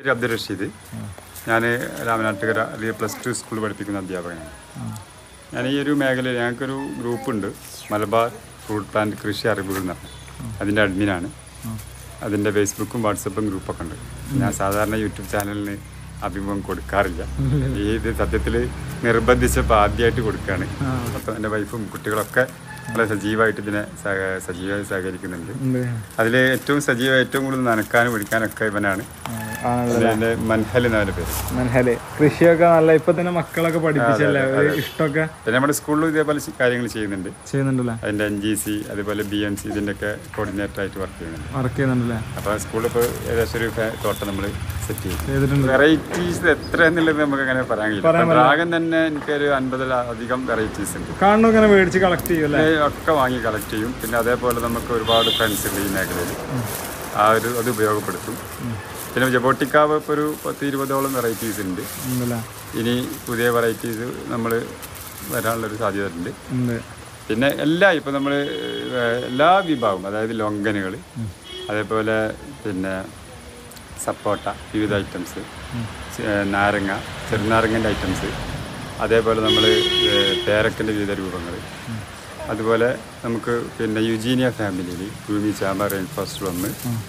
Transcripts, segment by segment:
പേര് അബ്ദുൽ റഷീദ് ഞാൻ രാമനാട്ടുകര അല്ലെങ്കിൽ പ്ലസ് ടു സ്കൂൾ പഠിപ്പിക്കുന്ന അധ്യാപകനാണ് ഞാൻ ഈ ഒരു മേഖലയിൽ ഞങ്ങൾക്കൊരു ഗ്രൂപ്പുണ്ട് മലബാർ ഫ്രൂട്ട് പ്ലാന്റ് കൃഷി അറിവുകൾ എന്ന് പറഞ്ഞത് അതിൻ്റെ അഡ്മിനാണ് അതിൻ്റെ ഫേസ്ബുക്കും വാട്സപ്പും ഗ്രൂപ്പൊക്കെ ഉണ്ട് ഞാൻ സാധാരണ യൂട്യൂബ് ചാനലിന് അഭിമുഖം കൊടുക്കാറില്ല ഈ ഇത് സത്യത്തിൽ നിർബന്ധിച്ചപ്പോൾ ആദ്യമായിട്ട് കൊടുക്കുകയാണ് മൊത്തം എൻ്റെ വൈഫും കുട്ടികളൊക്കെ വളരെ സജീവമായിട്ട് ഇതിനെ സഹ- സജീവമായി സഹകരിക്കുന്നുണ്ട് ഉണ്ട് അതിൽ ഏറ്റവും സജീവം ഏറ്റവും കൂടുതൽ നനക്കാനും പിടിക്കാനൊക്കെ ഇവനാണ് ആണല്ലോ എൻ്റെ മൻഹൽ എന്നാണ് പേര് മനഹല് കൃഷിയൊക്കെ നല്ല ഇപ്പൊ തന്നെ മക്കളൊക്കെ പഠിപ്പിച്ചല്ലേ ഒരു ഇഷ്ടമൊക്കെ പിന്നെ നമ്മുടെ സ്കൂളിലും ഇതേപോലെ ചെ- കാര്യങ്ങൾ ചെയ്യുന്നുണ്ട് ചെയ്യുന്നുണ്ടല്ലേ അതിൻ്റെ എൻ ജി സി അതുപോലെ ബി എം സി ഇതിൻ്റെയൊക്കെ കോർഡിനേറ്റർ ആയിട്ട് വർക്ക് ചെയ്യുന്നുണ്ട് വർക്ക് ചെയ്യുന്നുണ്ടല്ലേ അപ്പോൾ സ്കൂളിൽ ഇപ്പോൾ ഏകദേശം ഒരു ഫെ- തോട്ടം നമ്മൾ സെറ്റ് ചെയ്തു ചെയ്തിട്ടുണ്ട് വെറൈറ്റീസ് എത്ര എന്നുള്ളത് നമുക്ക് അങ്ങനെ പറയാൻ കഴിയില്ല ഡ്രാഗൺ തന്നെ എനിക്കൊരു അൻപതിലധികം വെറൈറ്റീസ് ഉണ്ട് കാണുന്നൊക്കെ ഇങ്ങനെ മേടിച്ച് കളക്ട് ചെയ്യൂല്ലേ ഇത് ഒക്കെ വാങ്ങി കളക്ട് ചെയ്യും പിന്നെ അതേപോലെ നമുക്ക് ഒരുപാട് ഫ്രണ്ട്സ് ഉണ്ട് ഈ മേഖലയിൽ ആ ഒരു അത് ഉപയോഗപ്പെടുത്തും പിന്നെ ജബോട്ടിക്കാവ് ഇപ്പോൾ ഒരു പത്ത് ഇരുപതോളം വെറൈറ്റീസ് ഉണ്ട് ഉണ്ടല്ലേ ഇനി പുതിയ വെറൈറ്റീസ് നമ്മൾ വരാനുള്ളൊരു സാധ്യത ഉണ്ട് ഉണ്ട് പിന്നെ എല്ലാ ഇപ്പോൾ നമ്മൾ എല്ലാ വിഭാഗവും അതായത് ലൊങ്കനുകൾ അതേപോലെ പിന്നെ സപ്പോട്ട വിവിധ ഐറ്റംസ് നാരങ്ങ ചെറുനാരങ്ങൻ്റെ ഐറ്റംസ് അതേപോലെ നമ്മൾ പേരക്കൻ്റെ വിവിധ രൂപങ്ങൾ അതുപോലെ നമുക്ക് പിന്നെ യുജീനിയ ഫാമിലിയിൽ ഭൂമി ചാമ്പ റെയിൻ ഫസ്റ്റ് വന്ന്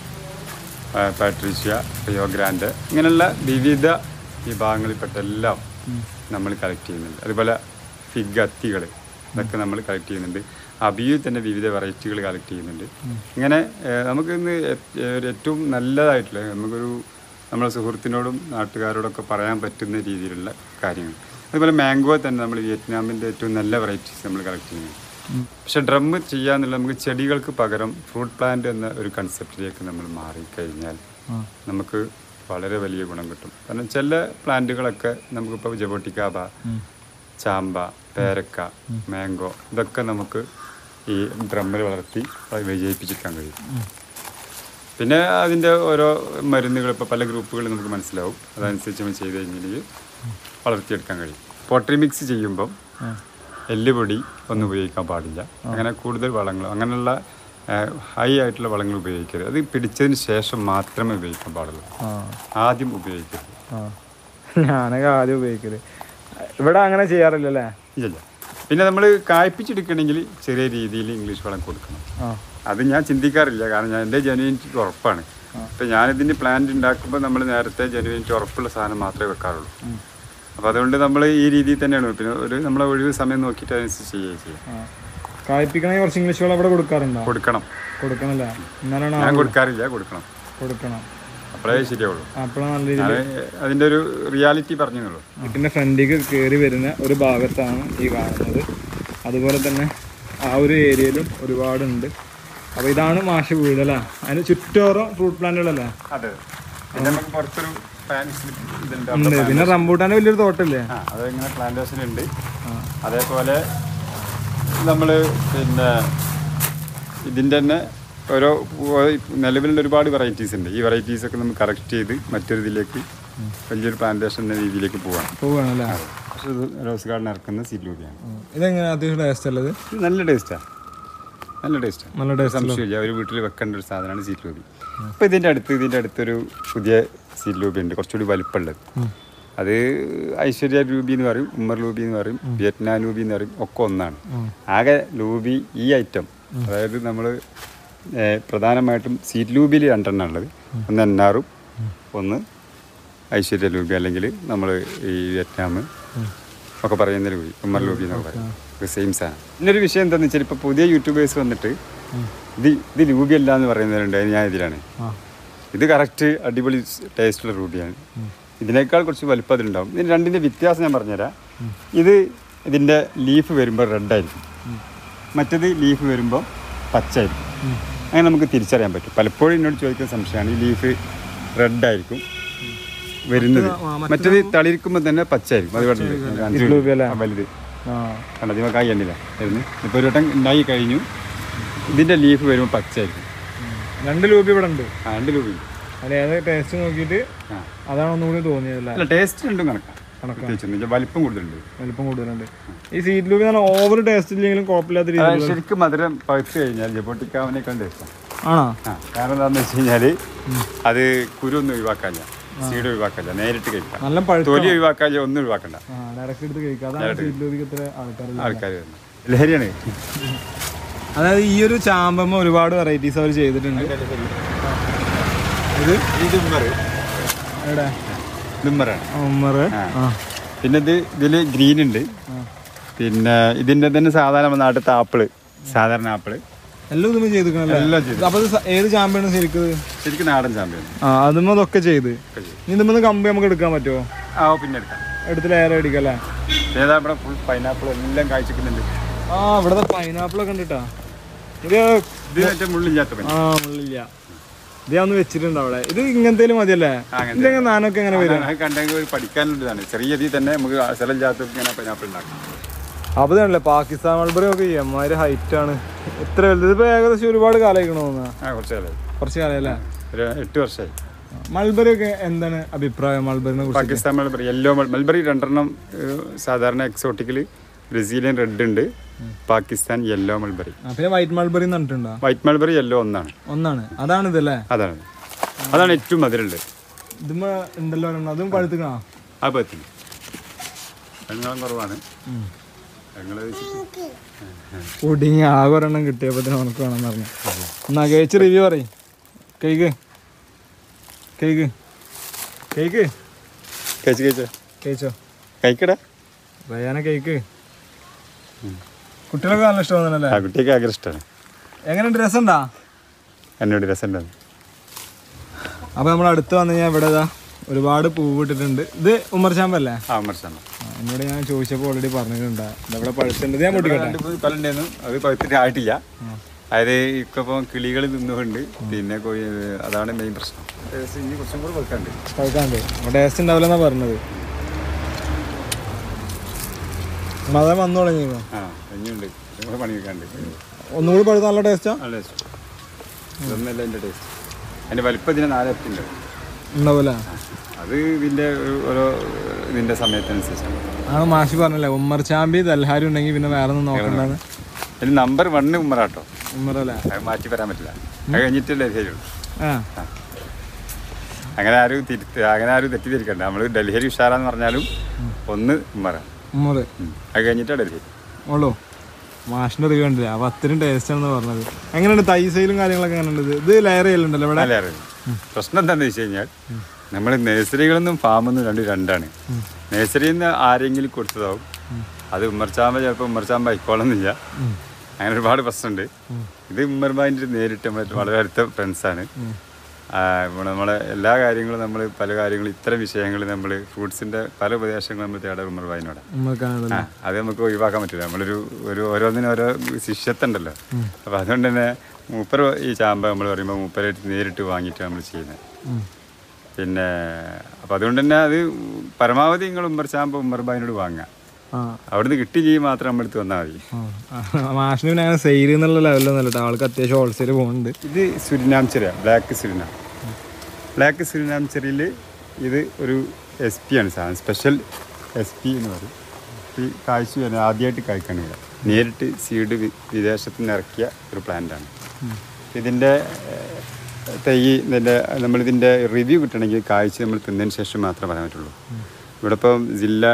പാട്രീഷ്യ റിയോ ഗ്രാൻഡ് ഇങ്ങനെയുള്ള വിവിധ വിഭാഗങ്ങളിൽപ്പെട്ട എല്ലാം നമ്മൾ കളക്ട് ചെയ്യുന്നുണ്ട് അതുപോലെ ഫിഗ് അത്തികൾ ഇതൊക്കെ നമ്മൾ കളക്ട് ചെയ്യുന്നുണ്ട് അബിയിൽ തന്നെ വിവിധ വെറൈറ്റികൾ കളക്ട് ചെയ്യുന്നുണ്ട് ഇങ്ങനെ ഏഹ്, നമുക്ക് ഇന്ന് ഏ- ഒരു ഏറ്റവും നല്ലതായിട്ടുള്ള നമുക്കൊരു നമ്മളെ സുഹൃത്തിനോടും നാട്ടുകാരോടൊക്കെ പറയാൻ പറ്റുന്ന രീതിയിലുള്ള കാര്യങ്ങൾ അതുപോലെ മാംഗോ തന്നെ നമ്മൾ വിയറ്റ്നാമിൻ്റെ ഏറ്റവും നല്ല വെറൈറ്റീസ് നമ്മൾ കളക്ട് ചെയ്യുന്നുണ്ട് പക്ഷെ ഡ്രം ചെയ്യാന്നുള്ള നമുക്ക് ചെടികൾക്ക് പകരം ഫ്രൂട്ട് പ്ലാന്റ് എന്ന ഒരു കൺസെപ്റ്റിലേക്ക് നമ്മൾ മാറിക്കഴിഞ്ഞാൽ നമുക്ക് വളരെ വലിയ ഗുണം കിട്ടും കാരണം ചില പ്ലാന്റുകളൊക്കെ നമുക്കിപ്പോൾ ജബോട്ടിക്കാബ ചാമ്പ പേരക്ക മാംഗോ ഇതൊക്കെ നമുക്ക് ഈ ഡ്രമ്മിൽ വളർത്തി അത് വിജയിപ്പിച്ചെടുക്കാൻ കഴിയും പിന്നെ അതിൻ്റെ ഓരോ മരുന്നുകൾ ഇപ്പോൾ പല ഗ്രൂപ്പുകൾ നമുക്ക് മനസ്സിലാവും അതനുസരിച്ച് നമ്മൾ ചെയ്ത് കഴിഞ്ഞാൽ വളർത്തിയെടുക്കാൻ കഴിയും പോട്ടറി മിക്സ് ചെയ്യുമ്പം എല്ലുപൊടി ഒന്നും ഉപയോഗിക്കാൻ പാടില്ല അങ്ങനെ കൂടുതൽ വളങ്ങൾ അങ്ങനെയുള്ള ഹൈ ആയിട്ടുള്ള വളങ്ങൾ ഉപയോഗിക്കരുത് അത് പിടിച്ചതിന് ശേഷം മാത്രമേ ഉപയോഗിക്കാൻ പാടുള്ളൂ ആ ആദ്യം ഉപയോഗിക്കരുത് ആ ഞാനൊക്കെ ആദ്യം ഉപയോഗിക്കല് ഇവിടെ അങ്ങനെ ചെയ്യാറില്ലല്ലേ ഇല്ല പിന്നെ നമ്മൾ കായ്പിച്ചെടുക്കണമെങ്കിൽ ചെറിയ രീതിയിൽ ഇംഗ്ലീഷ് വളം കൊടുക്കണം ആ അത് ഞാൻ ചിന്തിക്കാറില്ല കാരണം ഞാൻ എൻ്റെ ജനുവിനിറ്റി ഉറപ്പാണ് ഇപ്പം ഞാനിതിന് പ്ലാന്റ് ഉണ്ടാക്കുമ്പോൾ നമ്മൾ നേരത്തെ ജനുവിനിറ്റി ഉറപ്പുള്ള സാധനം മാത്രമേ വെക്കാറുള്ളൂ അപ്പോൾ അതുകൊണ്ട് നമ്മൾ ഈ രീതിയിൽ തന്നെയാണ് പിന്നെ ഒരു നമ്മളെ ഒഴിവ് സമയം നോക്കിയിട്ട് അതനുസരിച്ച് ചെയ്യുകയും ചെയ്യും ആ കായ്പ്പിക്കണമെങ്കിൽ കുറച്ച് ഇംഗ്ലീഷ് വളം ഇവിടെ കൊടുക്കാറുണ്ടോ കൊടുക്കണം കൊടുക്കണല്ലേ എന്നാലാണ് ഞാൻ കൊടുക്കാറില്ല കൊടുക്കണം കൊടുക്കണം അപ്പോഴേ ശരിയാവുള്ളൂ അപ്പോഴാണ് നല്ല രീതിയിൽ ഞാൻ അതിൻ്റെ ഒരു റിയാലിറ്റി പറഞ്ഞുള്ളൂ വീട്ടിൻ്റെ ഫ്രണ്ടിലേക്ക് കയറി വരുന്ന ഒരു ഭാഗത്താണ് ഈ കാണുന്നത് അതുപോലെ തന്നെ ആ ഒരു ഏരിയയിലും ഒരുപാടുണ്ട് അപ്പോൾ ഇതാണ് മാഷ് വീട് അല്ലേ അതിന് ചുറ്റോറം ഫ്രൂട്ട് പ്ലാന്റുകളല്ലേ അതെ പിന്നെ നമുക്ക് പുറത്തൊരു പ്ലാന്റ്സ് ഇതുണ്ട് ഉണ്ട് പിന്നെ റംബൂട്ടാൻ്റെ വലിയൊരു തോട്ടല്ലേ ആ അതിങ്ങനെ പ്ലാന്റേഷൻ ഉണ്ട് ആ അതേപോലെ നമ്മൾ പിന്നെ ഇതിൻ്റെ തന്നെ ഓരോ നിലവിലുള്ള ഒരുപാട് വെറൈറ്റീസ് ഉണ്ട് ഈ വെറൈറ്റീസ് ഒക്കെ നമുക്ക് കറക്റ്റ് ചെയ്ത് മറ്റൊരു ഇതിലേക്ക് വലിയൊരു പ്ലാന്റേഷൻ എന്ന രീതിയിലേക്ക് പോവാണ് പോവുകയാണല്ലേ പക്ഷേ ഇത് റോസ് ഗാർഡൻ ഇറക്കുന്ന സീലൂബിയാണ് ഇതെങ്ങനെ അത്യാവശ്യം ടേസ്റ്റ് ഉള്ളത് ഇത് നല്ല ടേസ്റ്റാണ് നല്ല ടേസ്റ്റാണ് നല്ല ടേസ്റ്റ് സംശയമില്ല ഒരു വീട്ടിൽ വെക്കേണ്ട ഒരു സാധനമാണ് സീറ്റ് ലൂബി അപ്പോൾ ഇതിൻ്റെ അടുത്ത് ഇതിൻ്റെ അടുത്തൊരു പുതിയ സീറ്റ് ലൂബി ഉണ്ട് കുറച്ചുകൂടി വലിപ്പമുള്ളത് അത് ഐശ്വര്യ ലൂബി എന്ന് പറയും ഉമ്മർ ലൂബി എന്ന് പറയും വിയറ്റ്നാം ലൂബി എന്ന് പറയും ഒക്കെ ഒന്നാണ് ആകെ ലൂബി ഈ ഐറ്റം അതായത് നമ്മൾ പ്രധാനമായിട്ടും സീറ്റ് ലൂബിയിൽ രണ്ടെണ്ണം ഉള്ളത് ഒന്ന് എൻ ആറും ഒന്ന് ഐശ്വര്യ ലൂബി അല്ലെങ്കിൽ നമ്മൾ ഈ വിയറ്റ്നാം ഒക്കെ പറയുന്ന ലൂബി ഉമ്മർ ലൂബി എന്നൊക്കെ പറയും സെയിം സാധനം പിന്നൊരു വിഷയം എന്താണെന്ന് വെച്ചാൽ ഇപ്പോൾ പുതിയ യൂട്യൂബേഴ്സ് വന്നിട്ട് ഇത് ഇത് ലൂബി അല്ല എന്ന് പറയുന്നവരുണ്ട് അതിന് ഞാൻ എതിരാണ് ആ ഇത് കറക്റ്റ് അടിപൊളി ടേസ്റ്റുള്ള റൂബിയാണ് ഇതിനേക്കാൾ കുറച്ച് വലുപ്പം അതിലുണ്ടാവും ഇതിന് രണ്ടിൻ്റെ വ്യത്യാസം ഞാൻ പറഞ്ഞുതരാം ഇത് ഇതിൻ്റെ ലീഫ് വരുമ്പോൾ റെഡായിരിക്കും മറ്റേത് ലീഫ് വരുമ്പോൾ പച്ചയായിരിക്കും അങ്ങനെ നമുക്ക് തിരിച്ചറിയാൻ പറ്റും പലപ്പോഴും എന്നോട് ചോദിക്കുന്ന സംശയമാണ് ഈ ലീഫ് റെഡായിരിക്കും വരുന്നത് മറ്റേത് തളിരിക്കുമ്പോൾ തന്നെ പച്ചയായിരിക്കും അത് കണ്ടില്ലേ? അഞ്ച് ലൂബി അല്ലേ? ആ, വലുത് ആ കണ്ടത് ഇവ കായ് എണ്ണില്ല ആയിരുന്നു ഇപ്പോൾ ഒരു വട്ടം ഉണ്ടായി കഴിഞ്ഞു ഇതിൻ്റെ ലീഫ് വരുമ്പോൾ പച്ചയായിരിക്കും രണ്ട് രൂപ ഇവിടെ ഉണ്ട് ആ രണ്ട് രൂപ അതിൽ ഏത് ടേസ്റ്റ് നോക്കിയിട്ട് ആ അതാണ് ഒന്നുകൂടി തോന്നിയതല്ലേ അല്ല ടേസ്റ്റ് രണ്ടും കണക്കാം പ്രത്യേകിച്ച് വലിപ്പം കൂടുതലുണ്ട് വലിപ്പം കൂടുതലുണ്ട് ഈ സീറ്റ് ലൂബി എന്ന് പറഞ്ഞാൽ ഓവർ ടേസ്റ്റ് ഇല്ലെങ്കിലും കുഴപ്പമില്ലാത്ത രീതിയിൽ അതായത് ശരിക്കും മധുരം പഴുത്ത് കഴിഞ്ഞാൽ ജബോട്ടിക്കാവിനേക്കാൾ ടേസ്റ്റാണ് ആണോ ആ കാരണം എന്താണെന്ന് വെച്ച് കഴിഞ്ഞാൽ അത് കുരു ഒന്നും ഒഴിവാക്കാനില്ല സീഡ് ഒഴിവാക്കല്ല നേരിട്ട് കഴിക്കാം നല്ല പഴുത്ത തൊലി ഒഴിവാക്കാൻ ഒന്നും ഒഴിവാക്കണ്ട ആ ഡയറക്റ്റ് എടുത്ത് കഴിക്കുക അതാണ് സീറ്റിലൊതുക്കി ഇത്ര ആൾക്കാരുള്ളത് ആൾക്കാർ വരുന്നത് ലഹരിയാണ് അതായത് ഈ ഒരു ചാമ്പമ്മ ഒരുപാട് വെറൈറ്റീസ് അവർ ചെയ്തിട്ടുണ്ട് ഇത് ഈ ദുമ്മർ എവിടെ ദുമ്മറാണ് ഉമ്മർ ആ പിന്നെ ഇത് ഇതിൽ ഗ്രീൻ ഉണ്ട് ആ. പിന്നെ ഇതിൻ്റെ തന്നെ സാധാരണ നമ്മുടെ നാട്ടിലത്തെ ആപ്പിള് സാധാരണ ആപ്പിള് എല്ലാം ഇതുമ്മ ചെയ്തിരിക്കണല്ലേ എല്ലാം ചെയ്തു അപ്പൊ ഇത് സ- ഏത് ചാമ്പാണ് ശരിക്കും ഇത്? ശരിക്കും നാടൻ ചാമ്പ്യൻ ആ അതുമ്മ ഇതൊക്കെ ചെയ്ത് ഇനി ഇതുമ്മ കമ്പി നമുക്ക് എടുക്കാൻ പറ്റുമോ ആ പിന്നെ എടുക്കാം എടുത്ത് ലെയർ അടിക്കല്ലേ ഏതാ ഇവിടെ ഫുൾ പൈനാപ്പിൾ എല്ലാം കാഴ്ചക്കുന്നുണ്ട് ആ ഇവിടുത്തെ പൈനാപ്പിൾ ഒക്കെ ഉണ്ട് കേട്ടാ ഇത് ഇത് മറ്റേ മുള്ളില്ലാത്ത പൈന ആ മുള്ളില്ല ഇത് ഞാൻ ഒന്ന് വെച്ചിട്ടുണ്ട് അവിടെ ഇത് ഇങ്ങനത്തേലും മതിയല്ലേ അങ്ങനത്തെ. ഇതെങ്ങനെ നാനൊക്കെ എങ്ങനെ വരും അത് കണ്ടെങ്കിൽ ഒരു പഠിക്കാനുള്ളതാണ് ചെറിയ രീതിയിൽ തന്നെ നമുക്ക് സ്ഥലമില്ലാത്ത ഇങ്ങനെ പൈനാപ്പിൾ ഉണ്ടാക്കാം അപ്പൊ ഇതാണല്ലേ പാകിസ്ഥാൻ മൾബറി ഒക്കെ എമ്മാതിരി ഹൈറ്റ് ആണ് ഇത്ര വലുത് ഇതിപ്പോ ഏകദേശം ഒരുപാട് കാലമായിക്കണോ തോന്നുന്നു ആ കുറച്ച് കാലമായി കുറച്ച് കാലമല്ലേ ഒരു എട്ട് വർഷമായി മൾബറി ഒക്കെ എന്താണ് അഭിപ്രായം മൾബറിനെ കുറിച്ച് പാകിസ്ഥാൻ മൽബറി യെല്ലോ മൽബറി രണ്ടെണ്ണം ഏഹ്, സാധാരണ എക്സോട്ടിക്കിൽ ബ്രസീലിയൻ റെഡ് ഉണ്ട് പാകിസ്ഥാൻ യെല്ലോ മൽബറി ആ, പിന്നെ വൈറ്റ് മൾബറി എന്ന് പറഞ്ഞിട്ടുണ്ടോ വൈറ്റ് മൽബറി യെല്ലോ ഒന്നാണ് ഒന്നാണ് അതാണ് ഇതല്ലേ അതാണ് അതാണ് ഏറ്റവും മധുരമുള്ളത് ഇതുമ്മ ഉണ്ടല്ലോ ഒരെണ്ണം. അതും പഴുത്തുക്കണോ ആ പത്തിന് വെള്ളം കുറവാണ് ഞങ്ങൾ ഒടിങ്ങി ആകെ ഒരെണ്ണം കിട്ടിയപ്പോ ഉണക്ക് വേണമെന്ന് പറഞ്ഞു എന്നാ കഴിച്ച് റിവ്യൂ പറയും കേക്ക് കേക്ക് കേക്ക് കഴിച്ച് കഴിച്ചോ കഴിച്ചോ കഴിക്കടാ റയാന കേക്ക് കുട്ടികൾക്ക് നല്ല ഇഷ്ടമാണല്ലേ ആ കുട്ടിക്ക് ഭയങ്കര ഇഷ്ടമാണ് എങ്ങനെയുണ്ട് രസമുണ്ടാ എന്നോട് രസമുണ്ടാവും അപ്പൊ നമ്മൾ അടുത്ത് വന്നു കഴിഞ്ഞാൽ ഇവിടെ ഇതാ ഒരുപാട് പൂവ് ഇട്ടിട്ടുണ്ട് ഇത് ഉമ്മർചാമ്പല്ലേ ആ വിമർശനം ആ, എന്നോട് ഞാൻ ചോദിച്ചപ്പോൾ ഓൾറെഡി പറഞ്ഞിട്ടുണ്ട് ഇവിടെ പഴുത്തുണ്ട് ഇത് ഞാൻ പൊട്ടിക്കട്ടെ പലുണ്ടായിരുന്നു അത് പഴുത്തിട്ട് ആയിട്ടില്ല അതായത് ഇപ്പം കിളികൾ നിന്നുകൊണ്ട് പിന്നെ കോഴി അതാണ് മെയിൻ പ്രശ്നം ടേസ്റ്റ് ഇനി കുറച്ചും കൂടെ വെക്കാണ്ട് പഴുക്കാണ്ട് ടേസ്റ്റ് ഉണ്ടാവില്ലെന്നാ പറഞ്ഞത് മതം വന്നു തുടങ്ങിയോ ആ ഇനിയുണ്ട് കുറച്ചും കൂടെ പണി വെക്കാണ്ട് ഒന്നുകൂടി പഴുത്ത നല്ല ടേസ്റ്റാ നല്ല ടേസ്റ്റ് ഇതൊന്നല്ല എൻ്റെ ടേസ്റ്റ് അതിൻ്റെ വലിപ്പം ഇതിന് നാലരത്തിണ്ട് ഉണ്ടാവൂല അത് ഇതിൻ്റെ ഒരു ഓരോ ഇതിൻ്റെ സമയത്തനുസരിച്ചാണ് ആണ് മാഷി പറഞ്ഞല്ലേ ഉമ്മർ ചാമ്പി ദൽഹാരി ഉണ്ടെങ്കിൽ പിന്നെ വേറെ ഒന്നും നോക്കണ്ടെന്ന് ഇതിന് നമ്പർ വണ്ണ് ഉമ്മറാട്ടോ ഉമ്മറല്ലേ അത് മാറ്റി വരാൻ പറ്റില്ല അത് കഴിഞ്ഞിട്ടല്ലേ ശരിയുള്ളൂ ആ അങ്ങനെ ആരും തിരുത്ത് അങ്ങനെ ആരും തെറ്റിദ്ധരിക്കണ്ട നമ്മൾ ഡൽഹി ഉഷാറാന്ന് പറഞ്ഞാലും ഒന്ന് ഉമ്മറ ഉമ്മർ ഉം. അത് കഴിഞ്ഞിട്ടാണ് ഡൽഹി ഉള്ളൂ മാഷിന്റെ റിവ്യൂ കണ്ടില്ല അപ്പൊ അത്രയും ടേസ്റ്റ് ആണെന്ന് പറഞ്ഞത് എങ്ങനെയുണ്ട് തൈ സെയിലും കാര്യങ്ങളൊക്കെ എങ്ങനെയുണ്ട് ഇത്? ഇത് ലെയർ ചെയ്യലുണ്ടല്ലോ ഇവിടെ നല്ല അറിയാം പ്രശ്നം എന്താണെന്ന് വെച്ച് കഴിഞ്ഞാൽ നമ്മൾ നഴ്സറികളൊന്നും ഫാമൊന്നും രണ്ടും രണ്ടാണ് നഴ്സറിയിൽ നിന്ന് ആരെങ്കിലും കൊടുത്തതാവും അത് ഉമ്മർച്ചാമ്പ ചിലപ്പോൾ ഉമ്മർച്ചാമ്പ ആയിക്കോളുന്നില്ല അങ്ങനെ ഒരുപാട് പ്രശ്നമുണ്ട് ഇത് ഉമ്മർബായിൻ്റെ നേരിട്ട് നമ്മൾ വളരെ അടുത്ത ഫ്രണ്ട്സാണ് നമ്മളെ എല്ലാ കാര്യങ്ങളും നമ്മൾ പല കാര്യങ്ങളും ഇത്തരം വിഷയങ്ങൾ നമ്മൾ ഫ്രൂട്ട്സിൻ്റെ പല ഉപദേശങ്ങളും നമ്മൾ തേടാം ഉമ്മർബായിനോട് ഉമ്മർക്കാണല്ലോ ആ അത് നമുക്ക് ഒഴിവാക്കാൻ പറ്റില്ല നമ്മളൊരു ഒരു ഓരോന്നിനും ഓരോ ശിഷ്യത്തുണ്ടല്ലോ അപ്പോൾ അതുകൊണ്ട് തന്നെ മൂപ്പർ ഈ ചാമ്പ നമ്മൾ പറയുമ്പോൾ മൂപ്പരായിട്ട് നേരിട്ട് വാങ്ങിയിട്ട് നമ്മൾ ചെയ്യുന്നത് പിന്നെ അപ്പോൾ അതുകൊണ്ട് തന്നെ അത് പരമാവധി നിങ്ങൾ ഉമ്മർ ചാമ്പ ഉമ്മർബായിനോട് വാങ്ങുക ആ അവിടുന്ന് കിട്ടി ചെയ്യും മാത്രം നമ്മളെടുത്ത് വന്നാൽ മതി ആ. മാഷിന് പിന്നെ അങ്ങനെ സെയിൽ എന്നുള്ള ലെവലൊന്നും അല്ല ആൾക്ക് അത്യാവശ്യം ഹോൾസെയിൽ പോകുന്നുണ്ട് ഇത് സുരിനാം ചെറിയ ബ്ലാക്ക് സുരിനാം ബ്ലാക്ക് സുരിനാം ചെറിയിൽ ഇത് ഒരു എസ് പി ആണ് സാധനം സ്പെഷ്യൽ എസ് പി എന്ന് പറയും ഈ കാഴ്ച വരുന്നത് ആദ്യമായിട്ട് കായ്ക്കാണ് ഇവിടെ നേരിട്ട് സീഡ് വിദേശത്ത് നിന്ന് ഇറക്കിയ ഒരു പ്ലാന്റാണ് ഇതിൻ്റെ ഏഹ്, തൈ ഇതിൻ്റെ നമ്മളിതിൻ്റെ റിവ്യൂ കിട്ടണമെങ്കിൽ കാഴ്ച നമ്മൾ തിന്നതിന് ശേഷം മാത്രമേ പറയാൻ പറ്റുള്ളൂ ഇവിടെ ഇപ്പം ജില്ല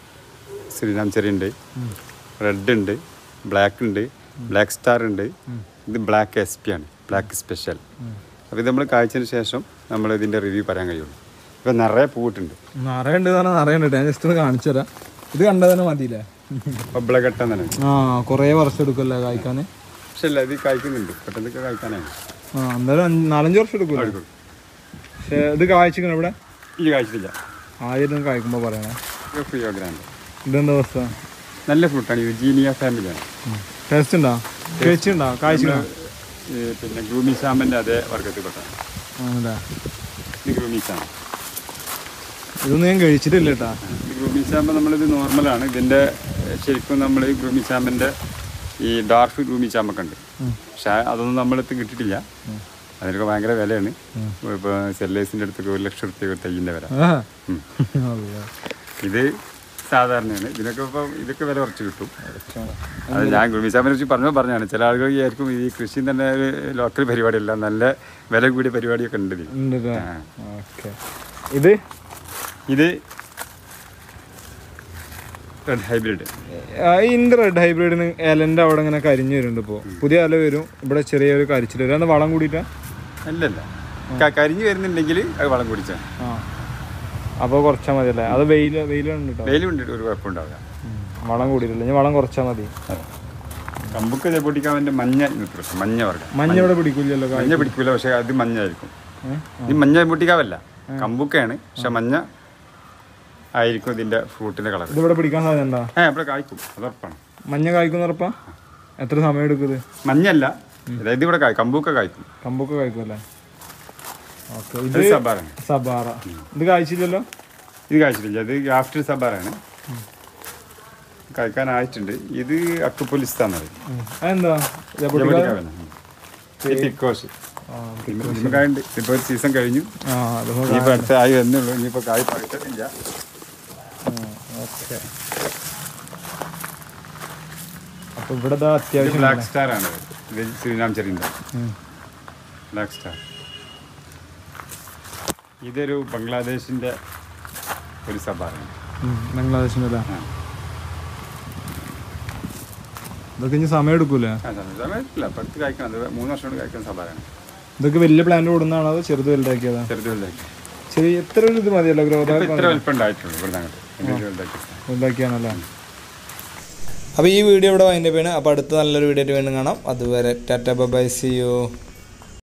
ശ്രീരാം ചെറി ഉണ്ട് റെഡ് ഉണ്ട് ബ്ലാക്ക് ഉണ്ട് ബ്ലാക്ക് സ്റ്റാർ ഉണ്ട് ഇത് ബ്ലാക്ക് എസ് പി ആണ് ബ്ലാക്ക് സ്പെഷ്യൽ അപ്പോൾ ഇത് നമ്മൾ കാഴ്ചന് ശേഷം നമ്മൾ ഇതിൻ്റെ റിവ്യൂ പറയാൻ കഴിയുള്ളൂ ഇപ്പം നിറയെ പൂവിട്ടുണ്ട് നിറയുണ്ട് പറഞ്ഞാൽ നിറയുണ്ട് ഞാൻ ജസ്റ്റ് ഒന്ന് കാണിച്ചു തരാം ഇത് കണ്ടാൽ തന്നെ മതിയില്ലേ പബ്ലഘട്ടം തന്നെ ആ കുറേ വർഷം എടുക്കുമല്ലേ കായ്ക്കാൻ പക്ഷെ അല്ല ഇത് കായ്ക്കുന്നുണ്ട് പെട്ടെന്നൊക്കെ കായ്ക്കാനാണ് ആ എന്തായാലും അഞ്ച് നാലഞ്ച് വർഷം എടുക്കുമല്ലോ പക്ഷേ ഇത് കായ്ച്ചിക്കണം ഇവിടെ ഈ കായ്ച്ചിട്ടില്ല ആദ്യം കായ്ക്കുമ്പോൾ പറയണേ ഇത് ഫ്രീയോ ഗ്രാൻഡ് ഇതെന്താ അവസ്ഥ നല്ല ഫ്രൂട്ടാണ് യുജീനിയ ഫാമിലിയാണ് ടേസ്റ്റ് ഉണ്ടോ കഴിച്ചുണ്ടോ കായ്ച്ചിക്കണോ ഈ പിന്നെ ഗ്രൂമി സാമ്പൻ്റെ അതേ വർഗത്തിൽപ്പെട്ട ആണല്ലേ ഇത് ഗ്രൂമി സാമ്പ് ഇതൊന്നും ഞാൻ കഴിച്ചിട്ടില്ല കേട്ടാ ഈ ഗ്രൂമി ചാമ്പ നമ്മളിത് നോർമലാണ് ഇതിൻ്റെ ശരിക്കും നമ്മൾ ഈ ഗ്രൂമി ചാമ്പൻ്റെ ഈ ഡാർക്ക് ഗ്രൂമി ചാമ്പൊക്കെ ഉണ്ട് പക്ഷെ അതൊന്നും നമ്മളടുത്ത് കിട്ടിയിട്ടില്ല അതിനൊക്കെ ഭയങ്കര വിലയാണ് ഇപ്പോൾ സെല്ലേഴ്സിൻ്റെ അടുത്തൊക്കെ ഒരു ലക്ഷം റുപ്യ തയ്യിൻ്റെ വില ആ. ഉം. അള്ളാ. ഇത് സാധാരണയാണ് ഇതിനൊക്കെ ഇപ്പോൾ ഇതൊക്കെ വില കുറച്ച് കിട്ടും അത് ഞാൻ ഗ്രൂമി ചാമ്പിനെ കുറിച്ച് പറഞ്ഞപ്പോൾ പറഞ്ഞാണ് ചില ആളുകൾ വിചാരിക്കും ഈ കൃഷി തന്നെ ഒരു ലോക്കൽ പരിപാടിയല്ല നല്ല വില കൂടിയ പരിപാടിയൊക്കെ ഉണ്ട് ഇതിൽ ഉണ്ട് ല്ലേ? ആ. ഓക്കെ ഇത് ഇത് റെഡ് ഹൈബ്രിഡ് ആ, ഇതിന്റെ റെഡ് ഹൈബ്രിഡിന് ഇലന്റെ അവിടെ ഇങ്ങനെ കരിഞ്ഞു വരുന്നുണ്ട് ഇപ്പോൾ പുതിയ ഇല വരും ഇവിടെ ചെറിയൊരു കരിച്ചിൽ വരും അന്ന് വളം കൂടിയിട്ടാ അല്ലല്ല ക- കരിഞ്ഞു വരുന്നുണ്ടെങ്കിൽ അത് വളം കുടിച്ചാൽ ആ അപ്പോൾ കുറച്ചാൽ മതി അല്ലേ അത് വെയിൽ വെയിലുണ്ട് കേട്ടോ വെയിലും ഉണ്ട് ഒരു കുഴപ്പമുണ്ടാവില്ല വളം കൂടിയിട്ടില്ല ഇനി വളം കുറച്ചാൽ മതി കമ്പുക്ക് പൊട്ടിക്കാവൻ്റെ മഞ്ഞ പ്രശ്നം മഞ്ഞ വർഗ്ഗം മഞ്ഞ ഇവിടെ പിടിക്കില്ലല്ലോ കായ്. മഞ്ഞ പിടിക്കൂല പക്ഷെ അത് മഞ്ഞായിരിക്കും ഏ? ഇത് മഞ്ഞ പൊട്ടിക്കാവല്ല കമ്പുക്കയാണ് പക്ഷെ മഞ്ഞ ആയിരിക്കും ഇതിന്റെ ഫ്രൂട്ടിന്റെ കളർ ഇതിവിടെ പിടിക്കാൻ സാധ്യത ഉണ്ടോ ഏ അവിടെ കായ്ക്കും അത് ഉറപ്പാണ് മഞ്ഞ കായ്ക്കുന്ന ഉറപ്പാ എത്ര സമയം എടുക്കും ഇത് മഞ്ഞല്ല അതായത് ഇവിടെ കായ് കമ്പുക്ക കായ്ക്കും കമ്പൊക്കെ കായ്ക്കുമല്ലേ ഓക്കെ ഇത് ഇത് സബാറാണ് സബാറ ഇത് കായ്ച്ചില്ലല്ലോ ഇത് കായ്ച്ചിട്ടില്ല ഇത് ആഫ്റ്റർ സബാറാണ് കഴിക്കാനായിട്ടുണ്ട് ഇത് അക്കുപൊലിസ്ഥാന്ന് പറയും ഉം. അതെന്താ ഇത് പൊട്ടിക്കാതെ- ജമറ്റിക്കാവല്ല. ഇത് തിക്കോസ് ആ, ഇതിന് കായുണ്ട് ഇപ്പൊ ഒരു സീസൺ കഴിഞ്ഞു ആ അത് ഇനിയിപ്പോ അടുത്ത ആയി വന്നുള്ളൂ ഇനിയിപ്പോ കായ് പഴുത്തിട്ടില്ല ഓക്കെ അപ്പൊ ഇവിടെ ദാ ഇത് അത്യാവശ്യം ബ്ലാക്ക് സ്റ്റാർ ആണ് ഇത് ശ്രീനാം ചെറിയ ഉം. ബ്ലാക്ക് സ്റ്റാർ ഇതൊരു ബംഗ്ലാദേശിന്റെ ഒരു സബാറാണ് ഉം, ബംഗ്ലാദേശിൻ്റെ ആ. ഇതൊക്കെ ഇനി സമയം എടുക്കൂലേ ആ, സമയത്തില്ല പത്ത് കായ്ക്കണം അത് മൂന്ന് വർഷം കൊണ്ട് കായ്ക്കുന്ന സബാറാണ് ഇതൊക്കെ വലിയ പ്ലാന്റ് കൊടുക്കുന്നതാണോ അതോ ചെറുത് വലുതാക്കിയതാ ചെറുത് വലുതാക്കി ശരി എത്ര ഒരു ഇത് മതിയല്ലോ ഗ്രോത ഇപ്പൊ ഇത്ര വലിപ്പം ഉണ്ടായിട്ടുള്ളൂ ഇവിടെ അങ്ങോട്ട് ഇത് വലുതാക്കി വലുതാക്കിയാണല്ലോ അപ്പോൾ ഈ വീഡിയോ ഇവിടെ വൈൻഡപ്പ് ചെയ്യണം അപ്പോൾ അടുത്ത നല്ലൊരു വീഡിയോ ആയിട്ട് വീണ്ടും കാണാം അതുവരെ ടാറ്റ ബൈ സി യു